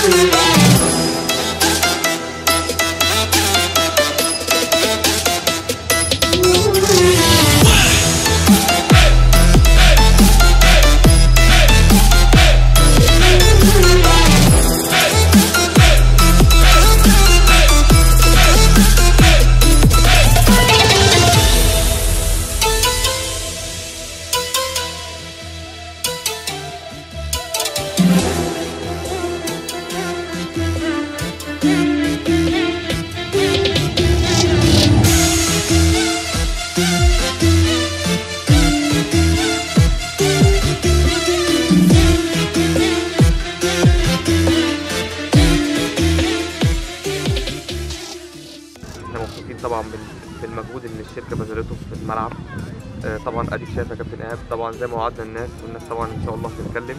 احنا مبسوطين طبعا بال- بالمجهود اللي الشركه بذلته في الملعب آه، طبعا اديك شايف يا كابتن ايهاب طبعا زي ما وعدنا الناس والناس طبعا ان شاء الله هتتكلم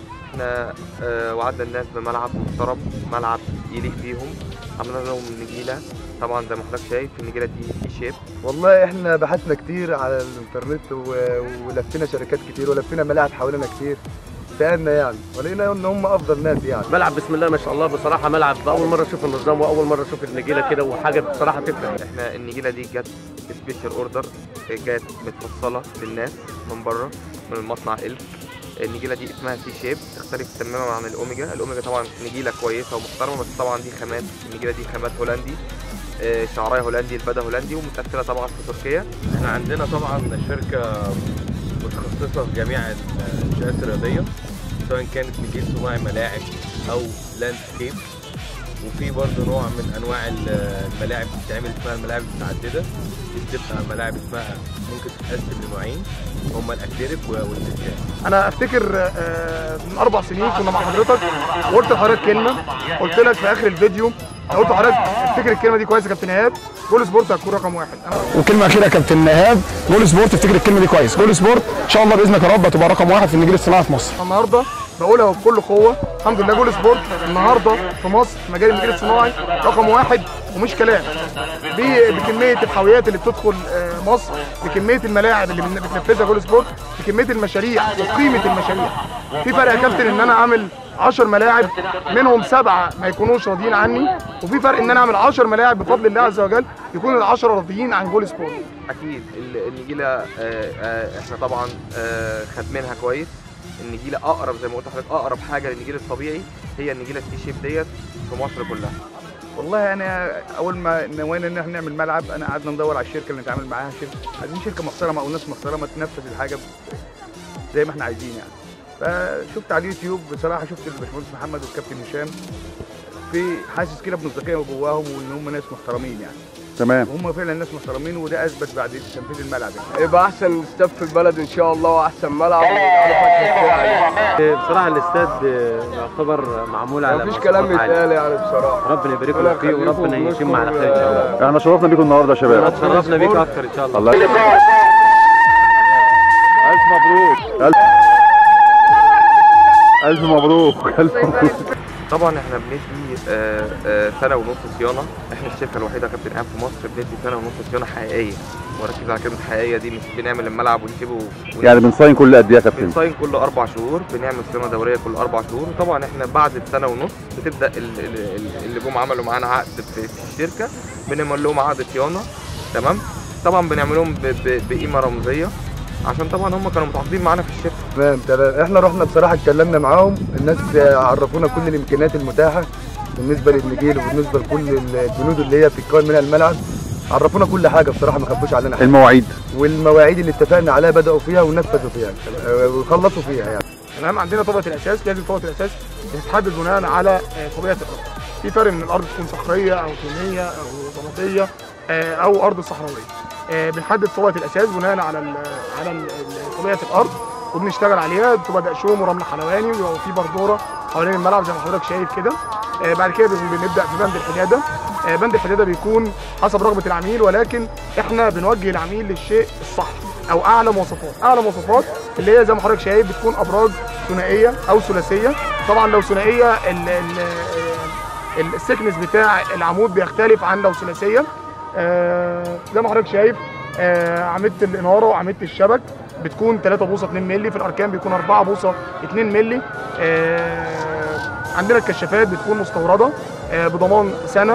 احنا آه، وعدنا الناس بملعب محترم ملعب يليق بيهم عملنا لهم نجيله طبعا زي ما حضرتك شايف النجيله دي في شيب والله احنا بحثنا كتير على الانترنت و- ولفينا شركات كتير ولفينا ملاعب حوالينا كتير سألنا يعني ولقينا ان هم افضل ناس يعني ملعب بسم الله ما شاء الله بصراحه ملعب اول مره اشوف النظام واول مره اشوف النجيله كده وحاجه بصراحه تفرح احنا النجيله دي جت سبيشال اوردر جت متفصله للناس من بره من المصنع الك النجيله دي اسمها سي شيب تختلف تماما عن الاوميجا الاوميجا طبعا نجيله كويسه ومحترمه بس طبعا دي خامات النجيله دي خامات هولندي آه، شعرايه هولندي البدا هولندي ومتاثره طبعا في تركيا احنا عندنا طبعا شركة متخصصة في جميع الانشاءات الرياضية سواء كانت نجيل صناعي ملاعب او لاندسكيب وفي برضه نوع من انواع ال- الملاعب بتتعمل اسمها الملاعب المتعددة دي بتبقى ملاعب اسمها ممكن تتقسم لنوعين هما الاكريليك والزجاج انا افتكر آه، من اربع سنين كنا مع حضرتك وقلت لحضرتك كلمه قلت لك في اخر الفيديو قلت لحضرتك افتكر الكلمه دي كويس يا كابتن ايهاب جول سبورت هتكون رقم واحد انا وكلمه اخيره يا كابتن ايهاب جول سبورت افتكر الكلمه دي كويس جول سبورت ان شاء الله باذنك يا رب هتبقى رقم واحد في النجيل الصناعي في مصر النهارده بقولها بكل قوه الحمد لله جول سبورت النهارده في مصر في مجال النجيل الصناعي رقم واحد ومش كلام ب- بكميه الحاويات اللي بتدخل آه، مصر بكميه الملاعب اللي بن- بتنفذها جول سبورت بكميه المشاريع وقيمه المشاريع في فرق يا كابتن ان انا اعمل 10 ملاعب منهم سبعه ما يكونوش راضيين عني وفي فرق ان انا اعمل 10 ملاعب بفضل الله عز وجل يكون ال 10 راضيين عن جول سبورت اكيد ال- النجيله آه، آه، احنا طبعا آه، خادمينها كويس النجيله اقرب زي ما قلت لحضرتك اقرب حاجه للنجيل الطبيعي هي النجيله السي شيب ديت في مصر كلها والله انا اول ما نوينا ان احنا نعمل ملعب انا قعدنا ندور على الشركه اللي نتعامل معاها شركه عايزين شركه محترمه او ناس محترمه تنفذ الحاجه ب- زي ما احنا عايزين يعني فشفت على اليوتيوب بصراحه شفت الباشمهندس محمد والكابتن هشام في حاسس كده بمصداقيه جواهم وان هم ناس محترمين يعني تمام وهم فعلا ناس محترمين وده اثبت بعد تنفيذ الملعب يعني يبقى احسن استاد في البلد ان شاء الله واحسن ملعب على فتح الساعه بصراحه الاستاد يعتبر معمول على مفيش كلام مواصفات عالية. يتقال يعني بصراحه ربنا يبارك ربنا لك فيه يخليكم وربنا ونشكر، يتم على خير ان شاء الله احنا شرفنا بيكم النهارده يا شباب اتشرفنا بيك اكتر ان شاء الله الله الف مبروك الف الف مبروك الف مبروك طبعا احنا بندي آه، آه، سنه ونص صيانه احنا الشركه الوحيده يا كابتن ايهاب في مصر بندي سنه ونص صيانه حقيقيه وركز على كلمه حقيقيه دي مش بنعمل الملعب ونسيبه ون- يعني بنصين كل قد ايه يا كابتن بنصين كل اربع شهور بنعمل صيانه دوريه كل اربع شهور وطبعا احنا بعد السنه ونص بتبدا ال- ال- ال- اللي جم عملوا معانا عقد في في الشركه بنعمل لهم عقد صيانه تمام طبعا بنعمل لهم ب- ب- بقيمه رمزيه عشان طبعا هم كانوا متعاقدين معانا في الشركه تمام تمام احنا رحنا بصراحه اتكلمنا معاهم الناس عرفونا كل الامكانيات المتاحه بالنسبه للنجيل وبالنسبه لكل البنود اللي هي بتتكون منها الملعب عرفونا كل حاجه بصراحه ما خبوش علينا حاجه المواعيد والمواعيد اللي اتفقنا عليها بداوا فيها ونفذوا فيها اه، وخلصوا فيها يعني تمام عندنا طبقه الاساس لازم طبقه الاساس بتتحدد بناء على آه، طبيعه الارض في فرق من الارض تكون صخريه او طينيه او طماطيه آه، او ارض صحراويه آه، بنحدد طبقه الاساس بناء على ال على ال- ال- طبيعه الارض وبنشتغل عليها بتبقى دقشوم ورمل حلواني ويبقى في بردوره حوالين الملعب زي ما حضرتك شايف كده آه، بعد كده بن- بنبدا في بند الحداده آه، بند الحداده بيكون حسب رغبه العميل ولكن احنا بنوجه العميل للشيء الصح او اعلى مواصفات اعلى مواصفات اللي هي زي ما حضرتك شايف بتكون ابراج ثنائيه او ثلاثيه طبعا لو ثنائيه ال- ال- ال- السكنس بتاع العمود بيختلف عن لو ثلاثيه آه، زي ما حضرتك شايف آه، عميده الاناره وعميده الشبك بتكون 3 بوصه 2 مللي في الاركان بيكون 4 بوصه 2 مللي آه، عندنا الكشافات بتكون مستورده آه، بضمان سنه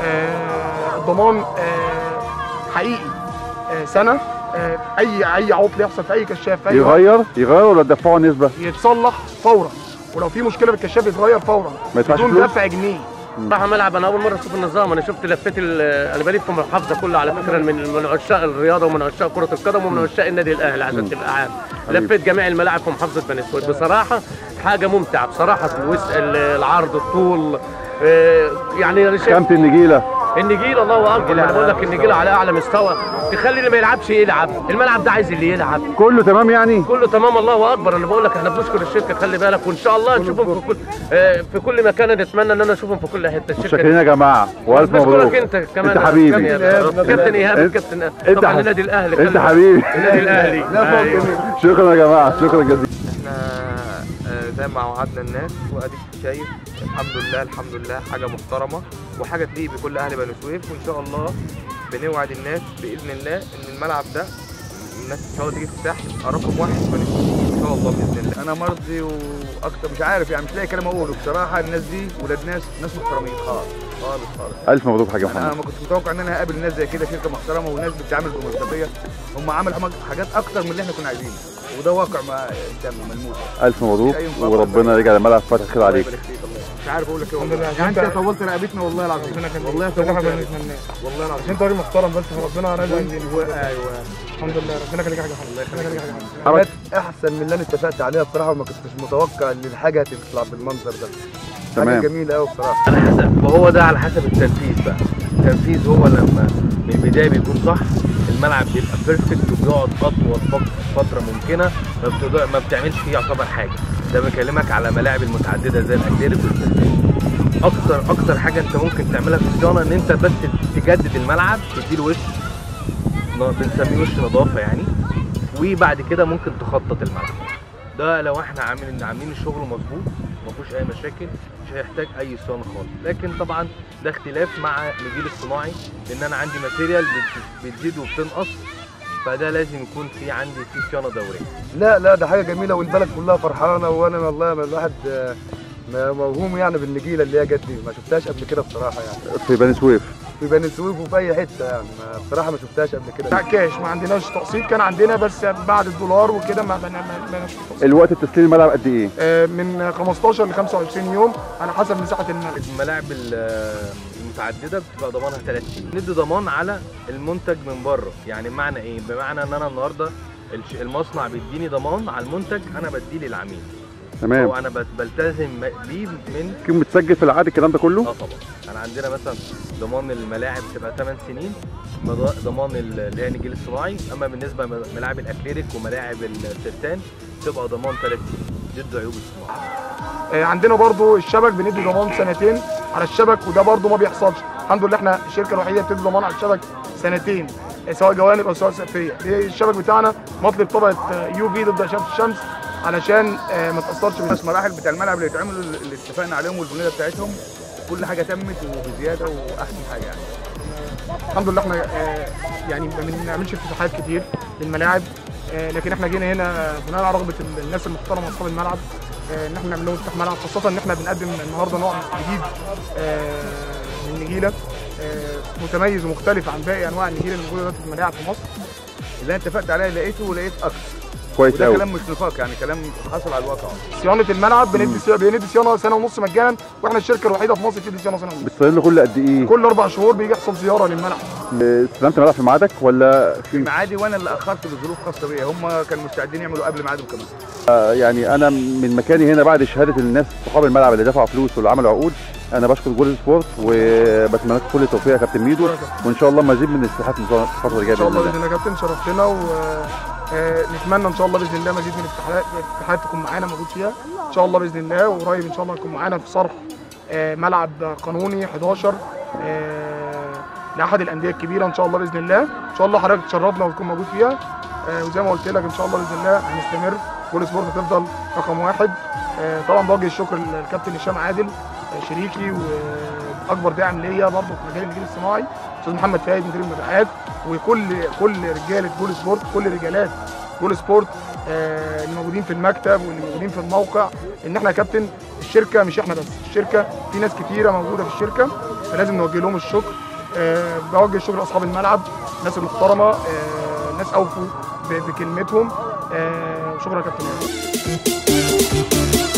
آه، الضمان آه، حقيقي آه، سنه آه، اي اي عطل يحصل في اي كشاف في اي وقت يغير يغير ولا تدفعوا نسبه يتصلح فورا ولو في مشكله في الكشاف يتغير فورا ما يدفعش بدون فلوس دفع جنيه صراحه ملعب انا اول مره اشوف النظام انا شفت لفيت ال- انا بلف في المحافظه كلها على فكره من من عشاق الرياضه ومن عشاق كره القدم ومن عشاق النادي الاهلي عشان تبقى عام حبيبي. لفيت جميع الملاعب في محافظه بني سويف بصراحه حاجه ممتعه بصراحه الوس- ال- العرض الطول آه، يعني انا شايف كامت النجيله النجيله الله اكبر انا بقول لك النجيله على اعلى مستوى تخلي اللي ما يلعبش يلعب الملعب ده عايز اللي يلعب كله تمام يعني كله تمام الله اكبر انا بقول لك احنا بنشكر الشركه خلي بالك وان شاء الله نشوفهم في كل آه، في كل مكان نتمنى ان انا اشوفهم في كل حته الشركه متشكرين يا جماعه والف بشكرك مبروك انت كمان انت حبيبي. كابتن إيهاب. كابتن ايهاب انت- كابتن انت طبعا حبيبي. النادي الاهلي انت خلي بالك. حبيبي النادي الاهلي أيوة. شكرا يا جماعه شكرا جزيلا احنا آه، زي ما وعدنا الناس واديك شايف الحمد لله الحمد لله حاجه محترمه وحاجه تليق بكل اهل بني سويف وان شاء الله بنوعد الناس باذن الله ان الملعب ده الناس ان شاء الله تيجي تفتح يبقى رقم واحد في بني سويف ان شاء الله باذن الله انا مرضي واكتر مش عارف يعني مش لاقي كلام اقوله بصراحه الناس دي ولاد ناس ناس محترمين خالص خالص خالص الف مبروك يا حاج انا محمد ما كنتش متوقع ان انا هقابل ناس زي كده شركه محترمه وناس بتتعامل بمصداقيه هم عملوا حاجات- حاجات اكتر من اللي احنا كنا عايزينه وده واقع ما قدامنا ملموس الف مبروك أي مفاجأة. وربنا يرجع الملعب فاتح خير عليك الله يبارك فيك الله مش عارف اقول لك ايه الحمد لله والله عشان يعني انت انت طولت رقبتنا والله العظيم والله طولت احنا رقبتنا بنتمناه والله العظيم عشان انت راجل محترم بس ربنا رزقك ايوه الحمد لله ربنا يخليك يا حاج محمد ربنا يخليك يا حاج محمد حاجات احسن من اللي انا اتفقت عليها بصراحه وما كنتش متوقع ان الحاجه هتطلع بالمنظر ده تمام. حاجه جميله قوي بصراحه على حسب وهو ده على حسب التنفيذ بقى التنفيذ هو لما من البدايه بيكون صح الملعب بيبقى بيرفكت وبيقعد اطول فق- فتره ممكنه ما, بتقدر ما بتعملش فيه يعتبر حاجه ده بكلمك على ملاعب المتعدده زي الاكريليك والبلاستيك اكتر اكتر حاجه انت ممكن تعملها في الصيانه ان انت بس تجدد الملعب تديله وش ن- بنسميه وش نظافه يعني وبعد كده ممكن تخطط الملعب ده لو احنا عاملين عاملين الشغل مظبوط ما فيهوش اي مشاكل مش هيحتاج اي صيانه خالص لكن طبعا ده اختلاف مع الجيل الصناعي لان انا عندي ماتيريال بت- بتزيد وبتنقص فده لازم يكون في عندي في صيانه دوريه لا لا ده حاجه جميله والبلد كلها فرحانه وانا والله ما الواحد آه، ما- موهوم يعني بالنجيله اللي هي جت دي ما شفتهاش قبل كده بصراحه يعني في بني سويف في بني سويف وفي اي حته يعني ما بصراحه ما شفتهاش قبل كده لا كاش ما عندناش تقسيط كان عندنا بس بعد الدولار وكده ما بنا- ما بناش تقسيط الوقت التسليم الملعب قد ايه آه، من 15 ل 25 يوم على حسب مساحه الملعب الملاعب ال- المتعدده بتبقى ضمانها 3 سنين ندي ضمان على المنتج من بره يعني بمعنى ايه بمعنى ان انا النهارده الش- المصنع بيديني ضمان على المنتج انا بديه للعميل تمام هو انا بت- بلتزم بيه من كم متسجل في العقد الكلام ده كله اه طبعا انا عندنا مثلا ضمان الملاعب تبقى 8 سنين مضا- ضمان ال- اللي هي النجيل الصناعي اما بالنسبه لملاعب الاكريليك وملاعب الستان تبقى ضمان 3 سنين ضد عيوب الصناعه آه، عندنا برضو الشبك بندي ضمان سنتين على الشبك وده برضو ما بيحصلش الحمد لله احنا الشركه الوحيده بتدي ضمان على الشبك سنتين آه، سواء جوانب او سواء سقفيه دي الشبك بتاعنا مطلب طبقه يو في ضد اشعه الشمس علشان آه، ما تاثرش الخمس بالنسبه مراحل بتاع الملعب اللي اتعملوا اللي اتفقنا عليهم والبنيه بتاعتهم كل حاجه تمت وبزياده واحسن حاجه يعني الحمد لله احنا آه، يعني ما بنعملش افتتاحات كتير للملاعب آه، لكن احنا جينا هنا بناء على رغبه ال- الناس المحترمه اصحاب الملعب آه، ان احنا نعمل لهم افتتاح ملعب خاصه ان احنا بنقدم النهارده نوع جديد آه، من النجيله آه، متميز ومختلف عن باقي انواع النجيله اللي موجوده دلوقتي في الملاعب في مصر اللي انا اتفقت عليه لقيته ولقيت اكتر كويس وده قوي كلام مش نفاق يعني كلام حصل على الواقع صيانه الملعب بندي صيانه بندي صيانه سنه ونص مجانا واحنا الشركه الوحيده في مصر بتدي صيانه سنه ونص بتصير كل قد ايه كل اربع شهور بيجي يحصل زياره للملعب استلمت الملعب في ميعادك ولا في في ميعادي وانا اللي اخرت بظروف خاصه بيا هم كانوا مستعدين يعملوا قبل ميعادهم كمان يعني انا من مكاني هنا بعد شهاده الناس صحاب الملعب اللي دفعوا فلوس واللي عملوا عقود انا بشكر جول سبورت وبتمنى لكم كل التوفيق يا كابتن ميدو وان شاء الله مزيد من الافتتاحات الفتره اللي جايه ان شاء باذن الله الله باذن الله يا كابتن شرفتنا ونتمنى ان شاء الله باذن الله مزيد من الافتتاحات الافتتاحات تكون معانا موجود فيها ان شاء الله باذن الله وقريب ان شاء الله يكون معانا في صرح آه، ملعب قانوني 11 آه، لاحد الانديه الكبيره ان شاء الله باذن الله ان شاء الله حضرتك تشرفنا وتكون موجود فيها آه، وزي ما قلت لك ان شاء الله باذن الله هنستمر جول سبورت تفضل رقم واحد آه، طبعا بوجه الشكر للكابتن هشام عادل آه، شريكي واكبر داعم ليا برضه في مجال الجيل الصناعي استاذ محمد فايد مدير المبيعات وكل كل رجاله جول سبورت كل رجالات جول سبورت آه، اللي موجودين في المكتب واللي موجودين في الموقع ان احنا يا كابتن الشركه مش احنا بس الشركه في ناس كتيره موجوده في الشركه فلازم نوجه لهم الشكر آه، بوجه الشكر لاصحاب الملعب الناس المحترمه آه، ناس اوفوا ب- بكلمتهم آه، شكرا يا كابتن